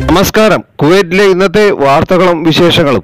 നമസ്കാരം കുവൈറ്റിലെ ഇന്നത്തെ വാർത്തകളും വിശേഷങ്ങളും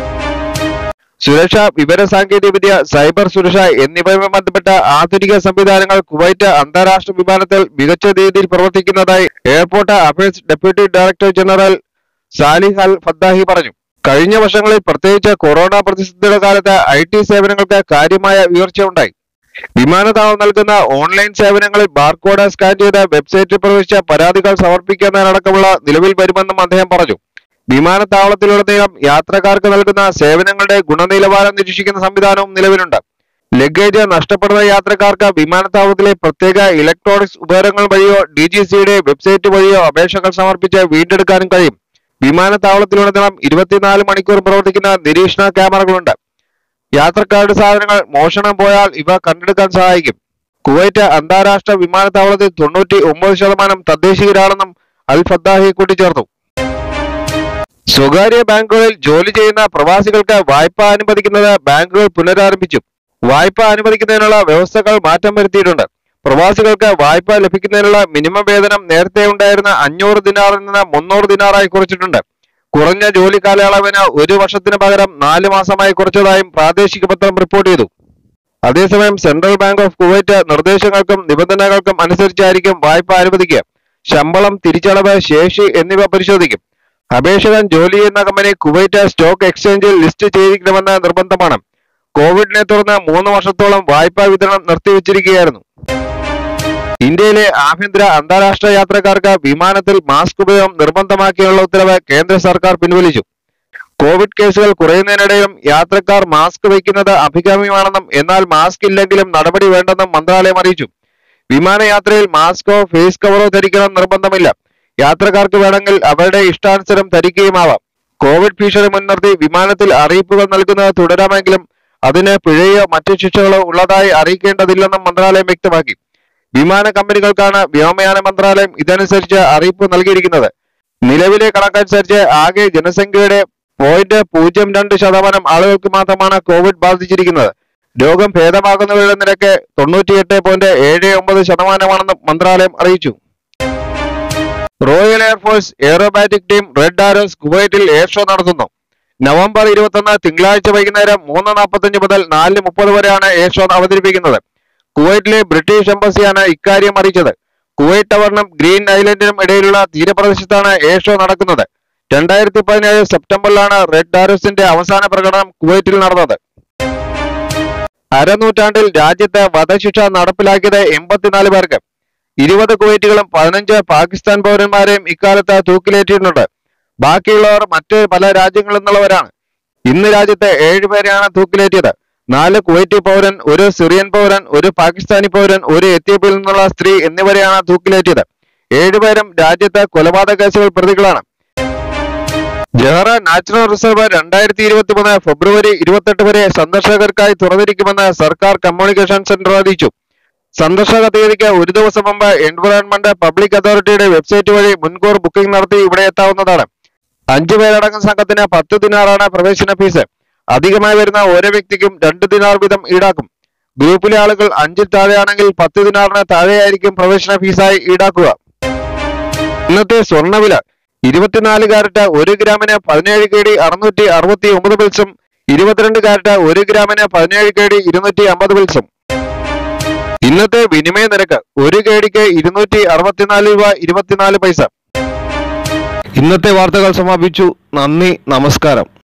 സുരക്ഷ വിവര സാങ്കേതികവിദ്യ സൈബർ സുരക്ഷ എന്നിവയുമായി ബന്ധപ്പെട്ട ആധുനിക സംവിധാനങ്ങൾ കുവൈറ്റ് അന്താരാഷ്ട്ര വിമാനത്തിൽ മികച്ച രീതിയിൽ പ്രവർത്തിക്കുന്നതായി airport affairs deputy director general Salih Al Faddahi പറഞ്ഞു കഴിഞ്ഞ വർഷങ്ങളിൽ പ്രത്യേകിച്ച് കൊറോണ പ്രതിസന്ധിയുടെ കാലത്ത് ഐ ടി സേവനങ്ങൾക്ക് കാര്യമായ ഉയർച്ചയുണ്ടായി വിമാനത്താവളം നൽകുന്ന ഓൺലൈൻ സേവനങ്ങളിൽ ബാർകോഡ് സ്കാൻ ചെയ്ത് വെബ്സൈറ്റിൽ പ്രവേശിച്ച പരാതികൾ സമർപ്പിക്കുന്നതിനടക്കമുള്ള നിലവിൽ വരുമെന്നും അദ്ദേഹം പറഞ്ഞു വിമാനത്താവളത്തിലുടനീളം യാത്രക്കാർക്ക് നൽകുന്ന സേവനങ്ങളുടെ ഗുണനിലവാരം നിരീക്ഷിക്കുന്ന സംവിധാനവും നിലവിലുണ്ട് ലഗേജ് നഷ്ടപ്പെടുന്ന യാത്രക്കാർക്ക് വിമാനത്താവളത്തിലെ പ്രത്യേക ഇലക്ട്രോണിക്സ് ഉപകരണങ്ങൾ വഴിയോ ഡി ജി സിയുടെ വെബ്സൈറ്റ് വഴിയോ അപേക്ഷകൾ സമർപ്പിച്ച് വീണ്ടെടുക്കാനും കഴിയും വിമാനത്താവളത്തിലുടനീളം ഇരുപത്തിനാല് മണിക്കൂർ പ്രവർത്തിക്കുന്ന നിരീക്ഷണ ക്യാമറകളുണ്ട് യാത്രക്കാരുടെ സാധനങ്ങൾ മോഷണം പോയാൽ ഇവ കണ്ടെടുക്കാൻ സഹായിക്കും കുവൈറ്റ് അന്താരാഷ്ട്ര വിമാനത്താവളത്തിൽ തൊണ്ണൂറ്റി ഒമ്പത് ശതമാനം തദ്ദേശീയരാണെന്നും അൽ ഫദ്ദാഹി കൂട്ടിച്ചേർത്തു സ്വകാര്യ ബാങ്കുകളിൽ ജോലി ചെയ്യുന്ന പ്രവാസികൾക്ക് വായ്പ അനുവദിക്കുന്നത് ബാങ്കുകൾ പുനരാരംഭിച്ചു വായ്പ അനുവദിക്കുന്നതിനുള്ള വ്യവസ്ഥകൾ മാറ്റം വരുത്തിയിട്ടുണ്ട് പ്രവാസികൾക്ക് വായ്പ ലഭിക്കുന്നതിനുള്ള മിനിമം വേതനം നേരത്തെ ഉണ്ടായിരുന്ന അഞ്ഞൂറ് ദിനാറിൽ നിന്ന് മുന്നൂറ് ദിനാറായി കുറച്ചിട്ടുണ്ട് കുറഞ്ഞ ജോലി കാലയളവിന് ഒരു വർഷത്തിന് പകരം നാല് മാസമായി കുറച്ചതായും പ്രാദേശിക പത്രം റിപ്പോർട്ട് ചെയ്തു അതേസമയം സെൻട്രൽ ബാങ്ക് ഓഫ് കുവൈറ്റ് നിർദ്ദേശങ്ങൾക്കും നിബന്ധനകൾക്കും അനുസരിച്ചായിരിക്കും വായ്പ അനുവദിക്കുക ശമ്പളം തിരിച്ചടവ് ശേഷി എന്നിവ പരിശോധിക്കും അപേക്ഷകൻ ജോലി ചെയ്യുന്ന കമ്പനി കുവൈറ്റ് സ്റ്റോക്ക് എക്സ്ചേഞ്ചിൽ ലിസ്റ്റ് ചെയ്തിരിക്കണമെന്ന് നിർബന്ധമാണ് കോവിഡിനെ തുടർന്ന് മൂന്ന് വർഷത്തോളം വായ്പാ വിതരണം നിർത്തിവച്ചിരിക്കുകയായിരുന്നു ഇന്ത്യയിലെ ആഭ്യന്തര അന്താരാഷ്ട്ര യാത്രക്കാർക്ക് വിമാനത്തിൽ മാസ്ക് ഉപയോഗം നിർബന്ധമാക്കിയുള്ള ഉത്തരവ് കേന്ദ്ര സർക്കാർ പിൻവലിച്ചു കോവിഡ് കേസുകൾ കുറയുന്നതിനിടയിലും യാത്രക്കാർ മാസ്ക് വയ്ക്കുന്നത് അഭികാമ്യമാണെന്നും എന്നാൽ മാസ്ക് ഇല്ലെങ്കിലും നടപടി വേണ്ടെന്നും മന്ത്രാലയം അറിയിച്ചു വിമാനയാത്രയിൽ മാസ്കോ ഫേസ് കവറോ ധരിക്കണം നിർബന്ധമില്ല യാത്രക്കാർക്ക് വേണമെങ്കിൽ അവരുടെ ഇഷ്ടാനുസരം ധരിക്കുകയുമാവാം കോവിഡ് ഭീഷണി മുൻനിർത്തി വിമാനത്തിൽ അറിയിപ്പുകൾ നൽകുന്നത് തുടരാമെങ്കിലും അതിന് പിഴയോ മറ്റു ശിക്ഷകളോ ഉള്ളതായി അറിയിക്കേണ്ടതില്ലെന്നും മന്ത്രാലയം വ്യക്തമാക്കി വിമാന കമ്പനികൾക്കാണ് വ്യോമയാന മന്ത്രാലയം ഇതനുസരിച്ച് അറിയിപ്പ് നൽകിയിരിക്കുന്നത് നിലവിലെ കണക്കനുസരിച്ച് ആകെ ജനസംഖ്യയുടെ പോയിന്റ് പൂജ്യം രണ്ട് ശതമാനം ആളുകൾക്ക് മാത്രമാണ് കോവിഡ് ബാധിച്ചിരിക്കുന്നത് രോഗം ഭേദമാകുന്നവരുടെ നിരക്ക് തൊണ്ണൂറ്റിയെട്ട് പോയിന്റ് ഏഴ് ഒമ്പത് ശതമാനമാണെന്നും മന്ത്രാലയം അറിയിച്ചു royal air force aerobatic team red arrows കുവൈറ്റിൽ എയർ ഷോ നടത്തുന്നു നവംബർ ഇരുപത്തൊന്ന് തിങ്കളാഴ്ച വൈകുന്നേരം മൂന്ന് നാൽപ്പത്തഞ്ച് മുതൽ നാല് മുപ്പത് വരെയാണ് എയർ ഷോ അവതരിപ്പിക്കുന്നത് കുവൈറ്റിലെ ബ്രിട്ടീഷ് എംബസിയാണ് ഇക്കാര്യം അറിയിച്ചത് കുവൈറ്റ് ടവറിനും ഗ്രീൻ ഐലൻഡിനും ഇടയിലുള്ള തീരപ്രദേശത്താണ് എയർ ഷോ നടക്കുന്നത് രണ്ടായിരത്തി പതിനേഴ് സെപ്റ്റംബറിലാണ് റെഡ് ആരോസിന്റെ അവസാന പ്രകടനം കുവൈറ്റിൽ നടന്നത് അരനൂറ്റാണ്ടിൽ രാജ്യത്ത് വധശിക്ഷ നടപ്പിലാക്കിയത് എൺപത്തിനാല് പേർക്ക് ഇരുപത് കുവൈറ്റുകളും പതിനഞ്ച് പാകിസ്ഥാൻ പൗരന്മാരെയും ഇക്കാലത്ത് തൂക്കിലേറ്റിയിട്ടുണ്ട് ബാക്കിയുള്ളവർ മറ്റ് പല രാജ്യങ്ങളിൽ നിന്നുള്ളവരാണ് ഇന്ന് രാജ്യത്ത് ഏഴുപേരെയാണ് തൂക്കിലേറ്റിയത് നാല് കുവൈറ്റി പൗരൻ ഒരു സിറിയൻ പൗരൻ ഒരു പാകിസ്ഥാനി പൗരൻ ഒരു എത്യോപ്യയിൽ നിന്നുള്ള സ്ത്രീ എന്നിവരെയാണ് തൂക്കിലേറ്റിയത് ഏഴുപേരും രാജ്യത്ത് കൊലപാതക കേസുകൾ പ്രതികളാണ് ജഹറ നാച്ചുറൽ റിസർവ് രണ്ടായിരത്തി ഇരുപത്തി മൂന്ന് ഫെബ്രുവരി ഇരുപത്തെട്ട് വരെ സന്ദർശകർക്കായി തുറന്നിരിക്കുമെന്ന് സർക്കാർ കമ്മ്യൂണിക്കേഷൻ സെന്റർ അറിയിച്ചു സന്ദർശക തീയതിക്ക് ഒരു ദിവസം മുമ്പ് എൻവയോൺമെന്റ് പബ്ലിക് അതോറിറ്റിയുടെ വെബ്സൈറ്റ് വഴി മുൻകൂർ ബുക്കിംഗ് നടത്തി ഇവിടെ എത്താവുന്നതാണ് അഞ്ചു പേരടങ്ങുന്ന സംഘത്തിന് പത്ത് ദിനാറാണ് പ്രവേശന ഫീസ് അധികമായി വരുന്ന ഓരോ വ്യക്തിക്കും രണ്ട് ദിനാർ വീതം ഈടാക്കും ഗ്രൂപ്പിലെ ആളുകൾ അഞ്ചിൽ താഴെയാണെങ്കിൽ പത്ത് ദിനാറിന് താഴെയായിരിക്കും പ്രവേശന ഫീസായി ഈടാക്കുക ഇന്നത്തെ സ്വർണ്ണവില ഇരുപത്തിനാല് കാരറ്റ് ഒരു ഗ്രാമിന് പതിനേഴ് കെ ഡി അറുന്നൂറ്റി അറുപത്തി ഒമ്പത് പിൽസും ഇരുപത്തിരണ്ട് കാരറ്റ് ഒരു ഗ്രാമിന് പതിനേഴ് കെ ഡി ഇരുന്നൂറ്റി അമ്പത് പിൽസും ഇന്നത്തെ വിനിമയ നിരക്ക് ഒരു കേടിക്ക് ഇരുന്നൂറ്റി അറുപത്തിനാല് രൂപ ഇരുപത്തിനാല് പൈസ ഇന്നത്തെ വാർത്തകൾ സമാപിച്ചു നന്ദി നമസ്കാരം